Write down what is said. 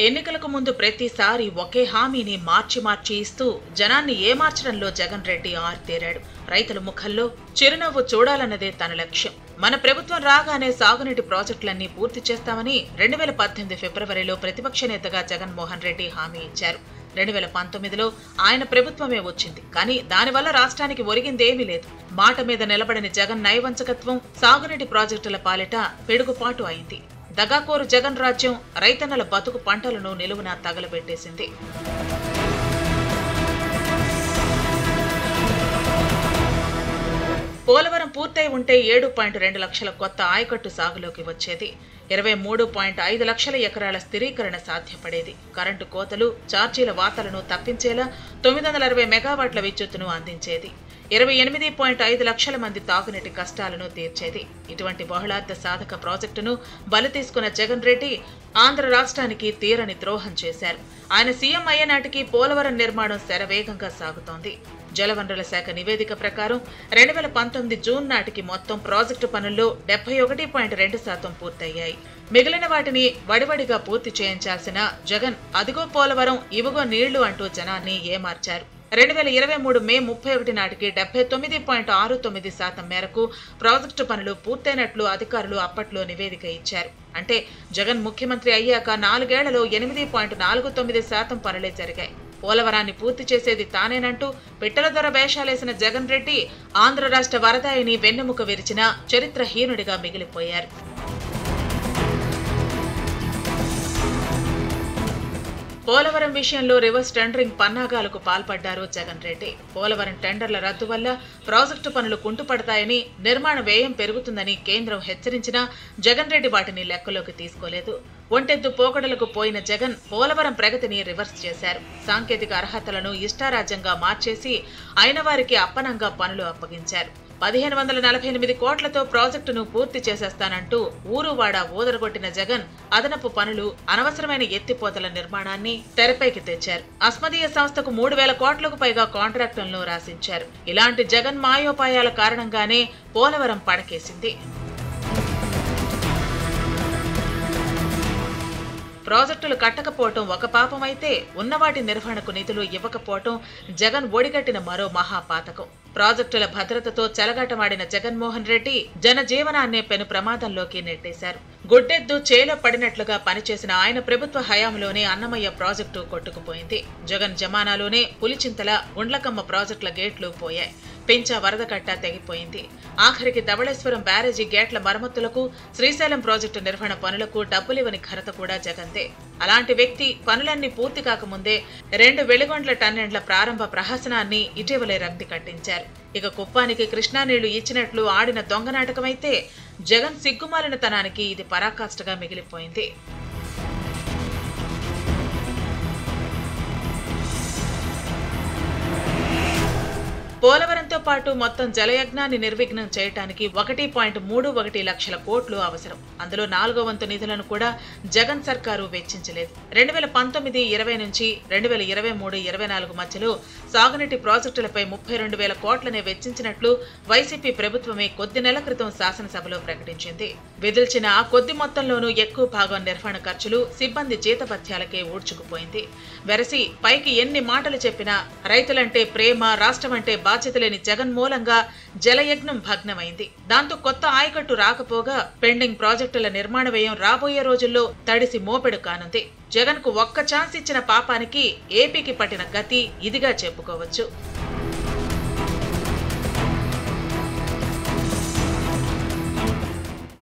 ఎన్నికలకు ముందు ప్రతిసారి ఒకే హామీని మార్చి మార్చి ఇస్తూ జనాన్ని ఏమార్చడంలో జగన్ రెడ్డి ఆరితేరాడు రైతుల ముఖంలో చిరునవ్వు చూడాలన్నదే తన లక్ష్యం మన ప్రభుత్వం రాగానే సాగునీటి ప్రాజెక్టులన్నీ పూర్తి చేస్తామని రెండు వేల పద్దెనిమిది ఫిబ్రవరిలో ప్రతిపక్ష నేతగా జగన్మోహన్ రెడ్డి హామీ ఇచ్చారు రెండు వేల పంతొమ్మిదిలో ఆయన ప్రభుత్వమే వచ్చింది కానీ దానివల్ల రాష్ట్రానికి ఒరిగిందేమీ లేదు మాట మీద నిలబడని జగన్ నయవంచకత్వం సాగునీటి ప్రాజెక్టుల పాలిట పిడుగుపాటు అయింది దగాకోరు జగన్ రాజ్యం రైతన్నల బతుకు పంటలను నిలువున తగలబెట్టేసింది పోలవరం పూర్తయి ఉంటే ఏడు పాయింట్ రెండు లక్షల కొత్త ఆయకట్టు సాగులోకి వచ్చేది ఇరవై మూడు పాయింట్ ఐదు లక్షల ఎకరాల స్థిరీకరణ సాధ్యపడేది కరెంటు కోతలు ఛార్జీల వాతలను తప్పించేలా తొమ్మిది వందల అరవై మెగావాట్ల విద్యుత్తును అందించేది ఇరవై ఎనిమిది పాయింట్ ఐదు లక్షల మంది తాగునీటి కష్టాలను తీర్చేది ఇటువంటి బహుళార్థ సాధక ప్రాజెక్టును బలి తీసుకున్న జగన్ రెడ్డి ఆంధ్ర రాష్ట్రానికి తీరని ద్రోహం చేశారు ఆయన సీఎం అయ్యే నాటికి పోలవరం నిర్మాణం శరవేగంగా సాగుతోంది జలవనరుల శాఖ నివేదిక ప్రకారం రెండు వేల పంతొమ్మిది జూన్ నాటికి మొత్తం ప్రాజెక్టు పనుల్లో డెబ్బై ఒకటి పాయింట్ రెండు శాతం పూర్తయ్యాయి మిగిలిన వాటిని వడివడిగా పూర్తి చేయించాల్సిన జగన్ అదిగో పోలవరం ఇవిగో నీళ్లు అంటూ జనాన్ని ఏమార్చారు రెండు వేల ఇరవై మూడు మే ముప్పై ఒకటి నాటికి డెబ్బై తొమ్మిది పాయింట్ ఆరు తొమ్మిది శాతం మేరకు ప్రాజెక్టు పనులు పూర్తయినట్లు అధికారులు అప్పట్లో నివేదిక ఇచ్చారు అంటే జగన్ ముఖ్యమంత్రి అయ్యాక నాలుగేళ్లలో ఎనిమిది పాయింట్ నాలుగు తొమ్మిది శాతం పనులే జరిగాయి పోలవరాన్ని పూర్తి చేసేది తానేనంటూ పిట్టల ధర వేషాలేసిన జగన్ రెడ్డి ఆంధ్ర రాష్ట్ర వరదాయిని వెన్నెముక విరిచిన చరిత్రహీనుడిగా మిగిలిపోయారు పోలవరం విషయంలో రివర్స్ టెండరింగ్ పన్నాగాలకు పాల్పడ్డారు జగన్ రెడ్డి పోలవరం టెండర్ల రద్దు వల్ల ప్రాజెక్టు పనులు కుంటుపడతాయని నిర్మాణ వ్యయం పెరుగుతుందని కేంద్రం హెచ్చరించినా జగన్ రెడ్డి వాటిని లెక్కలోకి తీసుకోలేదు ఒంటెద్దు పోకడలకు పోయిన జగన్ పోలవరం ప్రగతిని రివర్స్ చేశారు సాంకేతిక అర్హతలను ఇష్టారాజ్యంగా మార్చేసి అయిన వారికి అప్పనంగా పనులు అప్పగించారు పదిహేను వందల నలభై ఎనిమిది కోట్లతో ప్రాజెక్టును పూర్తి చేసేస్తానంటూ ఊరువాడ ఊదరగొట్టిన జగన్ అదనపు పనులు అనవసరమైన ఎత్తిపోతల నిర్మాణాన్ని తెరపైకి తెచ్చారు అస్మదీయ సంస్థకు మూడు వేల కోట్లకు పైగా కాంట్రాక్టులను రాసించారు ఇలాంటి జగన్ మాయోపాయాల కారణంగానే పోలవరం పడకేసింది ప్రాజెక్టులు కట్టకపోవటం ఒక పాపమైతే ఉన్నవాటి నిర్వహణకు నిధులు ఇవ్వకపోవటం జగన్ ఒడిగట్టిన మరో మహాపాతకం ప్రాజెక్టుల భద్రతతో చెలగాటమాడిన జగన్మోహన్ రెడ్డి జనజీవనాన్నే పెను ప్రమాదంలోకి నెట్టేశారు గుడ్డెద్దు చేలో పడినట్లుగా పనిచేసిన ఆయన ప్రభుత్వ హయాంలోనే అన్నమయ్య ప్రాజెక్టు కొట్టుకుపోయింది జగన్ జమానాలోనే పులిచింతల గుండ్లకమ్మ ప్రాజెక్టుల గేట్లు పోయాయి పెంచా వరద కట్ట తెగిపోయింది ఆఖరికి ధవళేశ్వరం బ్యారేజీ గేట్ల మరమ్మతులకు శ్రీశైలం ప్రాజెక్టు నిర్వహణ పనులకు డబ్బులివ్వని ఘనత కూడా జగందే అలాంటి వ్యక్తి పనులన్నీ పూర్తి కాకముందే రెండు వెలిగొండ్ల టన్నెండ్ల ప్రారంభ ప్రహసనాన్ని ఇటీవలే రక్తి కట్టించారు ఇక కుప్పానికి కృష్ణా నీళ్లు ఇచ్చినట్లు ఆడిన దొంగ నాటకమైతే జగన్ సిగ్గుమాలిన తనానికి ఇది పరాకాష్ఠగా మిగిలిపోయింది పోలవరంతో పాటు మొత్తం జలయజ్ఞాన్ని నిర్విఘ్నం చేయటానికి ఒకటి పాయింట్ మూడు ఒకటి లక్షల కోట్లు అవసరం అందులో నాలుగో వంతు నిధులను కూడా జగన్ సర్కారు వెచ్చించలేదు రెండు వేల పంతొమ్మిది ఇరవై నుంచి రెండు వేల ఇరవై మూడు ఇరవై నాలుగు మధ్యలో సాగునీటి ప్రాజెక్టులపై ముప్పై రెండు వేల కోట్లనే వెచ్చించినట్లు వైసీపీ ప్రభుత్వమే కొద్ది నెలల క్రితం శాసనసభలో ప్రకటించింది విధిల్చిన ఆ కొద్ది మొత్తంలోనూ ఎక్కువ భాగం నిర్వహణ ఖర్చులు సిబ్బంది జీతభత్యాలకే ఊడ్చుకుపోయింది వెరసి పైకి ఎన్ని మాటలు చెప్పినా రైతులంటే ప్రేమ రాష్ట్రం అంటే బాధ్యత లేని జగన్ మూలంగా జలయజ్ఞం భగ్నమైంది దాంతో కొత్త ఆయకట్టు రాకపోగా పెండింగ్ ప్రాజెక్టుల నిర్మాణ వ్యయం రాబోయే రోజుల్లో తడిసి మోపెడు కానుంది జగన్ కు ఒక్క ఛాన్స్ ఇచ్చిన పాపానికి ఏపీకి పట్టిన గతి ఇదిగా చెప్పుకోవచ్చు